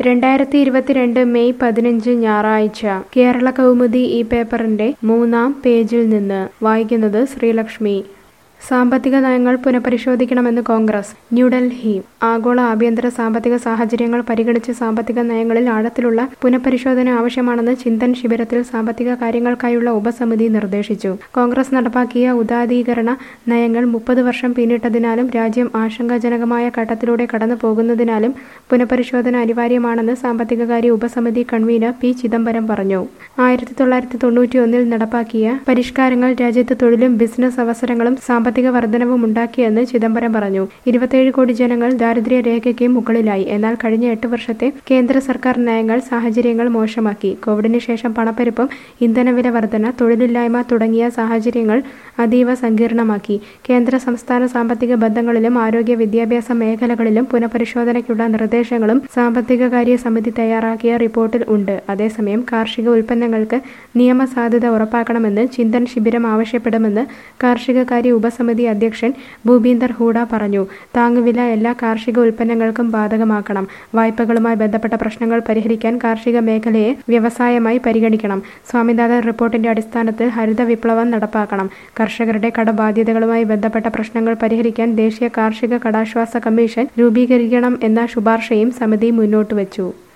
രണ്ടായിരത്തി ഇരുപത്തിരണ്ട് മെയ് പതിനഞ്ച് ഞായറാഴ്ച കേരള കൗമുദി ഈ പേപ്പറിന്റെ മൂന്നാം പേജിൽ നിന്ന് വായിക്കുന്നത് ശ്രീലക്ഷ്മി സാമ്പത്തിക നയങ്ങൾ പുനഃപരിശോധിക്കണമെന്ന് കോൺഗ്രസ് ന്യൂഡൽഹി ആഗോള ആഭ്യന്തര സാമ്പത്തിക സാഹചര്യങ്ങൾ പരിഗണിച്ച് സാമ്പത്തിക നയങ്ങളിൽ ആഴത്തിലുള്ള പുനഃപരിശോധന ആവശ്യമാണെന്ന് ചിന്തൻ ശിബിരത്തിൽ സാമ്പത്തിക കാര്യങ്ങൾക്കായുള്ള ഉപസമിതി നിർദ്ദേശിച്ചു കോൺഗ്രസ് നടപ്പാക്കിയ ഉദാരീകരണ നയങ്ങൾ മുപ്പത് വർഷം പിന്നിട്ടതിനാലും രാജ്യം ആശങ്കാജനകമായ ഘട്ടത്തിലൂടെ കടന്നു പോകുന്നതിനാലും പുനഃപരിശോധന അനിവാര്യമാണെന്ന് സാമ്പത്തികകാര്യ ഉപസമിതി കൺവീനർ പി ചിദംബരം പറഞ്ഞു ആയിരത്തി തൊള്ളായിരത്തി തൊണ്ണൂറ്റി ഒന്നിൽ നടപ്പാക്കിയ പരിഷ്കാരങ്ങൾ രാജ്യത്ത് തൊഴിലും ബിസിനസ് അവസരങ്ങളും സാമ്പത്തിക വർധനവും ഉണ്ടാക്കിയെന്ന് ചിദംബരം പറഞ്ഞു ഇരുപത്തിയേഴ് കോടി ജനങ്ങൾ ദാരിദ്ര്യ രേഖയ്ക്ക് മുകളിലായി എന്നാൽ കഴിഞ്ഞ എട്ട് വർഷത്തെ കേന്ദ്ര സർക്കാർ നയങ്ങൾ സാഹചര്യങ്ങൾ മോശമാക്കി കോവിഡിന് ശേഷം പണപ്പെരുപ്പം ഇന്ധനവില വർധന തൊഴിലില്ലായ്മ തുടങ്ങിയ സാഹചര്യങ്ങൾ അതീവ സങ്കീർണമാക്കി കേന്ദ്ര സംസ്ഥാന സാമ്പത്തിക ബന്ധങ്ങളിലും ആരോഗ്യ വിദ്യാഭ്യാസ മേഖലകളിലും പുനഃപരിശോധനയ്ക്കുള്ള നിർദ്ദേശങ്ങളും സാമ്പത്തികകാര്യ സമിതി തയ്യാറാക്കിയ റിപ്പോർട്ടിൽ ഉണ്ട് അതേസമയം കാർഷിക ഉൽപ്പന്നങ്ങൾക്ക് നിയമസാധ്യത ഉറപ്പാക്കണമെന്ന് ചിന്തൻ ശിബിരം ആവശ്യപ്പെടുമെന്ന് കാർഷികകാര്യ ഉപസമിതി അധ്യക്ഷൻ ഭൂപീന്ദർ ഹൂഡ പറഞ്ഞു താങ്ങുവില എല്ലാ കാർഷിക ഉൽപ്പന്നങ്ങൾക്കും ബാധകമാക്കണം വായ്പകളുമായി ബന്ധപ്പെട്ട പ്രശ്നങ്ങൾ പരിഹരിക്കാൻ കാർഷിക മേഖലയെ വ്യവസായമായി പരിഗണിക്കണം സ്വാമിനാഥൻ റിപ്പോർട്ടിന്റെ അടിസ്ഥാനത്തിൽ ഹരിത വിപ്ലവം നടപ്പാക്കണം കർഷകരുടെ കടബാധ്യതകളുമായി ബന്ധപ്പെട്ട പ്രശ്നങ്ങൾ പരിഹരിക്കാൻ ദേശീയ കാർഷിക കടാശ്വാസ കമ്മീഷൻ രൂപീകരിക്കണം എന്ന ശുപാർശയും സമിതി മുന്നോട്ട് വച്ചു